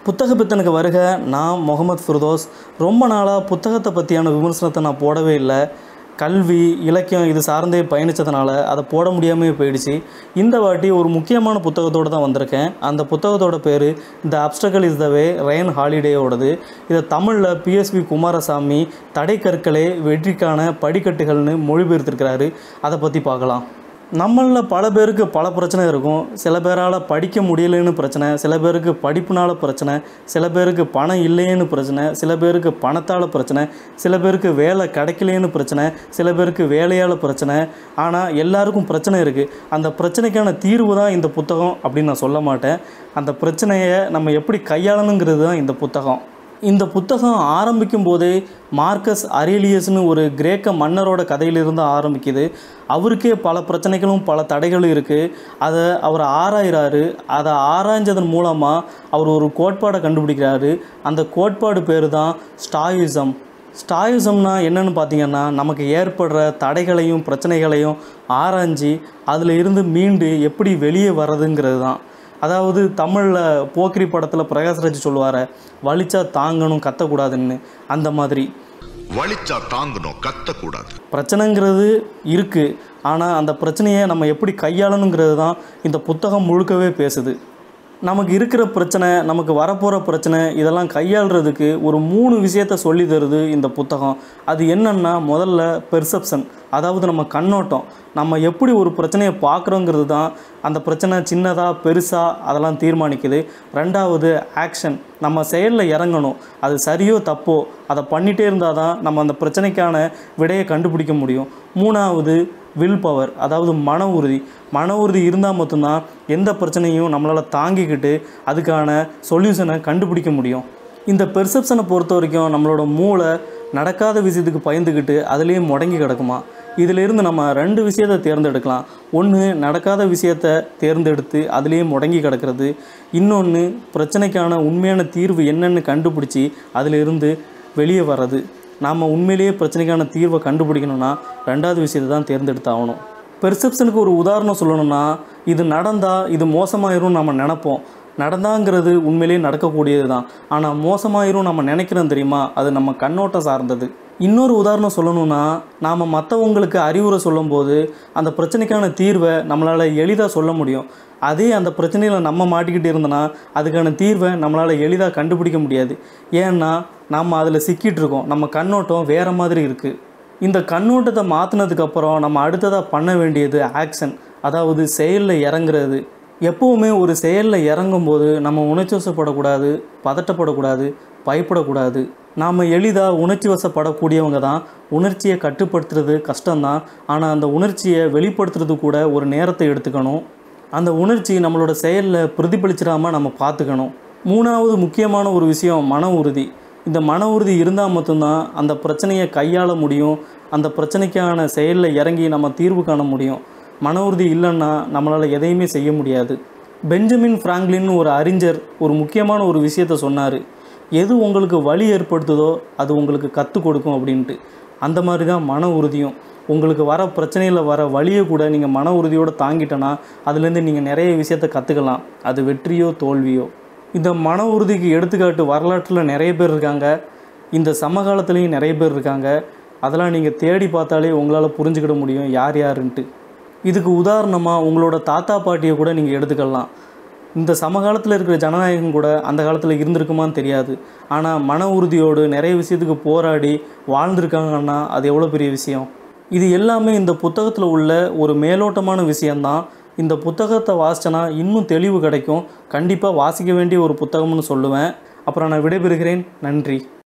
புத்தக பித்தனுக்கு வருக நான் முகமது ஃபிர்தோஸ் ரொம்ப நாளாக புத்தகத்தை பற்றியான விமர்சனத்தை நான் போடவே இல்லை கல்வி இலக்கியம் இது சார்ந்தே பயணித்ததுனால அதை போட முடியாமல் போயிடுச்சு இந்த வாட்டி ஒரு முக்கியமான புத்தகத்தோடு தான் வந்திருக்கேன் அந்த புத்தகத்தோட பேர் த அப்டக்கல் இஸ் த வே ரயன் ஹாலிடேயோடது இதை தமிழில் பிஎஸ்பி குமாரசாமி தடை கற்களே வெற்றிக்கான படிக்கட்டுகள்னு மொழிபெயர்த்திருக்கிறாரு அதை பற்றி பார்க்கலாம் நம்மளில் பல பேருக்கு பல பிரச்சனை இருக்கும் சில பேரால் படிக்க முடியலைன்னு பிரச்சனை சில பேருக்கு படிப்புனால பிரச்சனை சில பேருக்கு பணம் இல்லைன்னு பிரச்சனை சில பேருக்கு பணத்தால் பிரச்சனை சில பேருக்கு வேலை கிடைக்கலேன்னு பிரச்சனை சில பேருக்கு வேலையால் பிரச்சனை ஆனால் எல்லாருக்கும் பிரச்சனை இருக்குது அந்த பிரச்சனைக்கான தீர்வு தான் இந்த புத்தகம் அப்படின்னு நான் சொல்ல மாட்டேன் அந்த பிரச்சனையை நம்ம எப்படி கையாளணுங்கிறது தான் இந்த புத்தகம் இந்த புத்தகம் ஆரம்பிக்கும் போதே மார்க்கஸ் அரேலியஸ்னு ஒரு கிரேக்க மன்னரோட கதையிலிருந்து ஆரம்பிக்குது அவருக்கே பல பிரச்சனைகளும் பல தடைகளும் இருக்குது அதை அவர் ஆராயிறாரு அதை ஆராய்ஞ்சதன் மூலமாக அவர் ஒரு கோட்பாடை கண்டுபிடிக்கிறாரு அந்த கோட்பாடு பேர் தான் ஸ்டாயிசம் ஸ்டாயிசம்னா என்னன்னு பார்த்தீங்கன்னா நமக்கு ஏற்படுற தடைகளையும் பிரச்சனைகளையும் ஆராய்ஞ்சு அதில் இருந்து மீண்டு எப்படி வெளியே வர்றதுங்கிறது தான் அதாவது தமிழில் போக்கிரி படத்தில் பிரகாஷ்ராஜ் சொல்லுவார் வலிச்சா தாங்கணும் கத்தக்கூடாதுன்னு அந்த மாதிரி வலிச்சா தாங்கணும் கத்தக்கூடாது பிரச்சனைங்கிறது இருக்குது ஆனால் அந்த பிரச்சனையை நம்ம எப்படி கையாளணுங்கிறது தான் இந்த புத்தகம் முழுக்கவே பேசுது நமக்கு இருக்கிற பிரச்சனை நமக்கு வரப்போகிற பிரச்சனை இதெல்லாம் கையாளுறதுக்கு ஒரு மூணு விஷயத்த சொல்லி தருது இந்த புத்தகம் அது என்னன்னா முதல்ல பெர்செப்ஷன் அதாவது நம்ம கண்ணோட்டம் நம்ம எப்படி ஒரு பிரச்சனையை பார்க்குறோங்கிறது தான் அந்த பிரச்சனை சின்னதாக பெருசாக அதெல்லாம் தீர்மானிக்குது ரெண்டாவது ஆக்ஷன் நம்ம செயலில் இறங்கணும் அது சரியோ தப்போ அதை பண்ணிகிட்டே இருந்தால் தான் நம்ம அந்த பிரச்சனைக்கான விடையை கண்டுபிடிக்க முடியும் மூணாவது வில் பவர் அதாவது மன உறுதி மன உறுதி இருந்தால் மட்டும்தான் எந்த பிரச்சனையும் நம்மளால் தாங்கிக்கிட்டு அதுக்கான சொல்யூஷனை கண்டுபிடிக்க முடியும் இந்த பெர்செப்ஷனை பொறுத்த வரைக்கும் நம்மளோட மூளை நடக்காத விஷயத்துக்கு பயந்துக்கிட்டு அதுலேயே முடங்கி கிடக்குமா இதிலிருந்து நம்ம ரெண்டு விஷயத்தை தேர்ந்தெடுக்கலாம் ஒன்று நடக்காத விஷயத்தை தேர்ந்தெடுத்து அதுலேயே முடங்கி கிடக்கிறது இன்னொன்று பிரச்சனைக்கான உண்மையான தீர்வு என்னன்னு கண்டுபிடிச்சி அதிலிருந்து வெளியே வர்றது நாம் உண்மையிலேயே பிரச்சனைக்கான தீர்வை கண்டுபிடிக்கணும்னா ரெண்டாவது விஷயத்தை தான் தேர்ந்தெடுத்தாகணும் பெர்செப்ஷனுக்கு ஒரு உதாரணம் சொல்லணும்னா இது நடந்தால் இது மோசமாயிரும் நம்ம நினைப்போம் நடந்தாங்கிறது உண்மையிலேயே நடக்கக்கூடியது தான் ஆனால் மோசமாயிரும் நம்ம நினைக்கிறோம் தெரியுமா அது நம்ம கண்ணோட்டம் சார்ந்தது இன்னொரு உதாரணம் சொல்லணும்னா நாம் மற்றவங்களுக்கு அறிவுரை சொல்லும்போது அந்த பிரச்சனைக்கான தீர்வை நம்மளால் எளிதாக சொல்ல முடியும் அதே அந்த பிரச்சனையில் நம்ம மாட்டிக்கிட்டு இருந்தோன்னா அதுக்கான தீர்வை நம்மளால் எளிதாக கண்டுபிடிக்க முடியாது ஏன்னா நம்ம அதில் சிக்கிட்டு இருக்கோம் நம்ம கண்ணோட்டம் வேறு மாதிரி இருக்குது இந்த கண்ணோட்டத்தை மாற்றினதுக்கப்புறம் நம்ம அடுத்ததாக பண்ண வேண்டியது ஆக்ஷன் அதாவது செயலில் இறங்குறது எப்போவுமே ஒரு செயலில் இறங்கும்போது நம்ம உணர்ச்சி வசப்படக்கூடாது பதட்டப்படக்கூடாது பயப்படக்கூடாது நாம் எளிதாக உணர்ச்சி வசப்படக்கூடியவங்க தான் உணர்ச்சியை கட்டுப்படுத்துறது கஷ்டம்தான் ஆனால் அந்த உணர்ச்சியை வெளிப்படுத்துறது கூட ஒரு நேரத்தை எடுத்துக்கணும் அந்த உணர்ச்சி நம்மளோட செயலில் பிரதிபலிச்சிடாமல் நம்ம பார்த்துக்கணும் மூணாவது முக்கியமான ஒரு விஷயம் மன உறுதி இந்த மன உறுதி இருந்தால் மட்டும்தான் அந்த பிரச்சனையை கையாள முடியும் அந்த பிரச்சனைக்கான செயலில் இறங்கி நம்ம தீர்வு காண முடியும் மன உறுதி இல்லைன்னா நம்மளால் எதையுமே செய்ய முடியாது பெஞ்சமின் ஃப்ராங்க்லின் ஒரு அறிஞர் ஒரு முக்கியமான ஒரு விஷயத்த சொன்னார் எது உங்களுக்கு வலி ஏற்படுத்துதோ அது உங்களுக்கு கற்றுக் கொடுக்கும் அப்படின்ட்டு அந்த மாதிரி தான் மன உறுதியும் உங்களுக்கு வர பிரச்சனையில் வர வழியை கூட நீங்கள் மன உறுதியோடு தாங்கிட்டனா அதுலேருந்து நீங்கள் நிறைய விஷயத்த கற்றுக்கலாம் அது வெற்றியோ தோல்வியோ இந்த மன உறுதிக்கு எடுத்துக்காட்டு வரலாற்றில் நிறைய பேர் இருக்காங்க இந்த சமகாலத்துலேயும் நிறைய பேர் இருக்காங்க அதெல்லாம் நீங்கள் தேடி பார்த்தாலே உங்களால் புரிஞ்சுக்கிட முடியும் யார் யாருன்ட்டு இதுக்கு உதாரணமாக உங்களோட தாத்தா பாட்டியை கூட நீங்கள் எடுத்துக்கலாம் இந்த சமகாலத்தில் இருக்கிற ஜனநாயகம் கூட அந்த காலத்தில் இருந்திருக்குமான்னு தெரியாது ஆனால் மன உறுதியோடு நிறைய விஷயத்துக்கு போராடி வாழ்ந்திருக்காங்கன்னா அது எவ்வளோ பெரிய விஷயம் இது எல்லாமே இந்த புத்தகத்தில் உள்ள ஒரு மேலோட்டமான விஷயந்தான் இந்த புத்தகத்தை வாசிச்சனா இன்னும் தெளிவு கிடைக்கும் கண்டிப்பாக வாசிக்க வேண்டிய ஒரு புத்தகம்னு சொல்லுவேன் அப்புறம் நான் விடைபெறுகிறேன் நன்றி